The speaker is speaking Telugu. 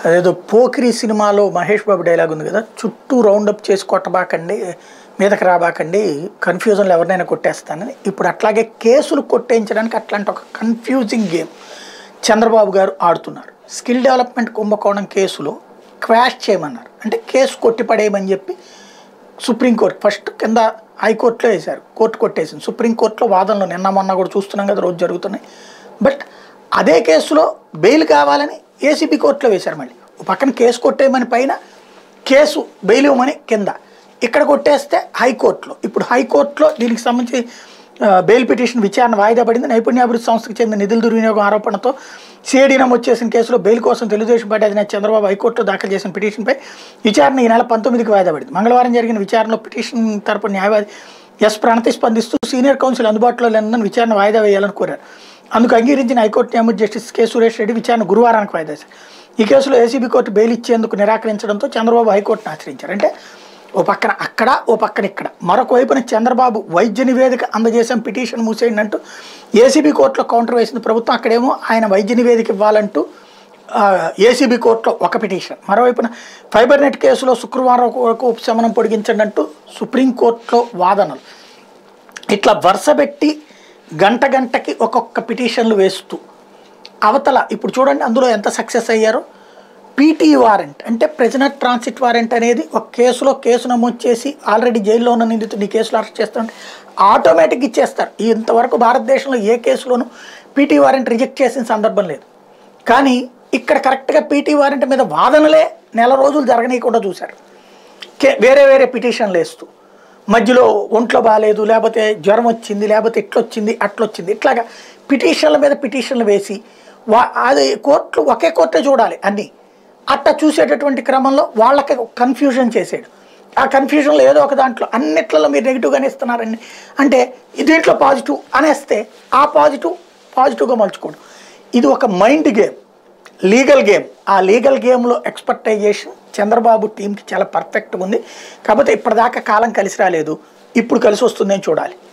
అదేదో పోకిరి సినిమాలో మహేష్ బాబు డైలాగ్ ఉంది కదా చుట్టూ రౌండప్ చేసి కొట్టబాకండి మీదకి రాబాకండి కన్ఫ్యూజన్లు ఎవరినైనా కొట్టేస్తానని ఇప్పుడు అట్లాగే కేసులు కొట్టేయించడానికి అట్లాంటి ఒక కన్ఫ్యూజింగ్ గేమ్ చంద్రబాబు గారు ఆడుతున్నారు స్కిల్ డెవలప్మెంట్ కుంభకోణం కేసులో క్వాష్ చేయమన్నారు అంటే కేసు కొట్టిపడేయమని చెప్పి సుప్రీంకోర్టు ఫస్ట్ కింద హైకోర్టులో వేశారు కోర్టు కొట్టేసింది సుప్రీంకోర్టులో వాదనలు నిన్న మొన్న కూడా చూస్తున్నాం కదా రోజు జరుగుతున్నాయి బట్ అదే కేసులో బెయిల్ కావాలని ఏసీబీ కోర్టులో వేశారు మళ్ళీ ఓ పక్కన కేసు కొట్టేయమని పైన కేసు బెయిల్ ఇవ్వమని కింద ఇక్కడ కొట్టేస్తే హైకోర్టులో ఇప్పుడు హైకోర్టులో దీనికి సంబంధించి ఆ, బెయిల్ పిటిషన్ విచారణ వాయిదా పడింది నైపుణ్యాభివృద్ధి సంస్థకు చెందిన నిధుల దుర్వినియోగం ఆరోపణతో సిఐడి నమోదు చేసిన కేసులో బెయిల్ కోసం తెలుగుదేశం పార్టీ అధినేత చంద్రబాబు హైకోర్టులో దాఖలు చేసిన పిటిషన్పై విచారణ ఈ నెల పంతొమ్మిదికి వాయిదా పడింది మంగళవారం జరిగిన విచారణలో పిటిషన్ తరపు న్యాయవాది ఎస్ ప్రణతి స్పందిస్తూ సీనియర్ కౌన్సిల్ అందుబాటులో లేనందున విచారణ వాయిదా వేయాలని కోరారు అందుకు అంగీకరించిన హైకోర్టు న్యాయమూర్తి జస్టిస్ కె సురేష్ రెడ్డి విచారణ గురువారానికి వాయిదా వేశారు ఈ కేసులో ఏసీబీ కోర్టు బెయిల్ ఇచ్చేందుకు నిరాకరించడంతో చంద్రబాబు హైకోర్టును ఆశ్రయించారు అంటే ఓ పక్కన అక్కడ ఓ పక్కన ఇక్కడ మరొక వైపున చంద్రబాబు వైద్య నివేదిక అందజేసాం పిటిషన్ మూసేయండి అంటూ ఏసీబీ కోర్టులో కౌంటర్ వేసింది ప్రభుత్వం అక్కడేమో ఆయన వైద్య నివేదిక ఇవ్వాలంటూ ఏసీబీ కోర్టులో ఒక పిటిషన్ మరోవైపున ఫైబర్ నెట్ కేసులో శుక్రవారం వరకు ఉపశమనం పొడిగించండి అంటూ సుప్రీంకోర్టులో వాదనలు ఇట్లా వరుసపెట్టి గంట గంటకి ఒక్కొక్క పిటిషన్లు వేస్తూ అవతల ఇప్పుడు చూడండి అందులో ఎంత సక్సెస్ అయ్యారో పీటీ వారెంట్ అంటే ప్రెజనర్ ట్రాన్సిట్ వారెంట్ అనేది ఒక కేసులో కేసు నమోదు చేసి ఆల్రెడీ జైల్లో ఉన్న నిందితుడిని ఈ కేసులో అరెస్ట్ చేస్తుంటే ఆటోమేటిక్ ఇచ్చేస్తారు ఇంతవరకు భారతదేశంలో ఏ కేసులోనూ పీటీ వారెంట్ రిజెక్ట్ చేసిన సందర్భం లేదు కానీ ఇక్కడ కరెక్ట్గా పీటీ వారెంట్ మీద వాదనలే నెల రోజులు జరగనీయకుండా చూశారు కే- వేరే వేరే పిటిషన్లు వేస్తూ మధ్యలో ఒంట్లో బాగాలేదు లేకపోతే జ్వరం వచ్చింది లేకపోతే ఇట్లొచ్చింది అట్లొచ్చింది ఇట్లాగా పిటిషన్ల మీద పిటిషన్లు వేసి వా అది కోర్టులు ఒకే కోర్టే చూడాలి అన్నీ అట్లా చూసేటటువంటి క్రమంలో వాళ్ళకి కన్ఫ్యూజన్ చేసాడు ఆ కన్ఫ్యూజన్లో ఏదో ఒక దాంట్లో అన్నిట్లలో మీరు నెగిటివ్గానే ఇస్తున్నారండి అంటే దీంట్లో పాజిటివ్ అనేస్తే ఆ పాజిటివ్ పాజిటివ్గా మలుచుకోవడం ఇది ఒక మైండ్ గేమ్ లీగల్ గేమ్ ఆ లీగల్ గేమ్లో ఎక్స్పర్టైజేషన్ చంద్రబాబు టీంకి చాలా పర్ఫెక్ట్గా ఉంది కాకపోతే ఇప్పటిదాకా కాలం కలిసి రాలేదు ఇప్పుడు కలిసి వస్తుందని చూడాలి